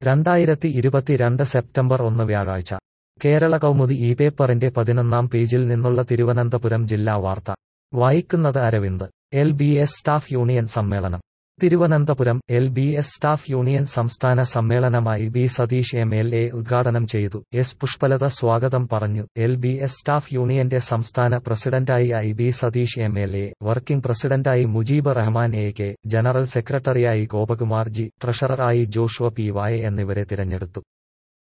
രണ്ടായിരത്തി ഇരുപത്തിരണ്ട് സെപ്റ്റംബർ ഒന്ന് വ്യാഴാഴ്ച കേരള കൗമുദി ഈ പേപ്പറിന്റെ പതിനൊന്നാം പേജിൽ നിന്നുള്ള തിരുവനന്തപുരം ജില്ലാ വാർത്ത വായിക്കുന്നത് Aravind L B S staff union സമ്മേളനം Thiruvananthapuram L B S staff union സംസ്ഥാന സമ്മേളനമായി B Satheesh M L A ഉദ്ഘാടനം ചെയ്തു എസ് പുഷ്പലത സ്വാഗതം പറഞ്ഞു എൽ ബി എസ് സ്റ്റാഫ് യൂണിയന്റെ സംസ്ഥാന പ്രസിഡന്റായി I B Satheesh M L A working പ്രസിഡന്റായി Mujeeb Rahman A K general സെക്രട്ടറിയായി ഗോപകുമാർ ജി ട്രഷററായി ജോഷുവ പി വായ എന്നിവരെ തിരഞ്ഞെടുത്തു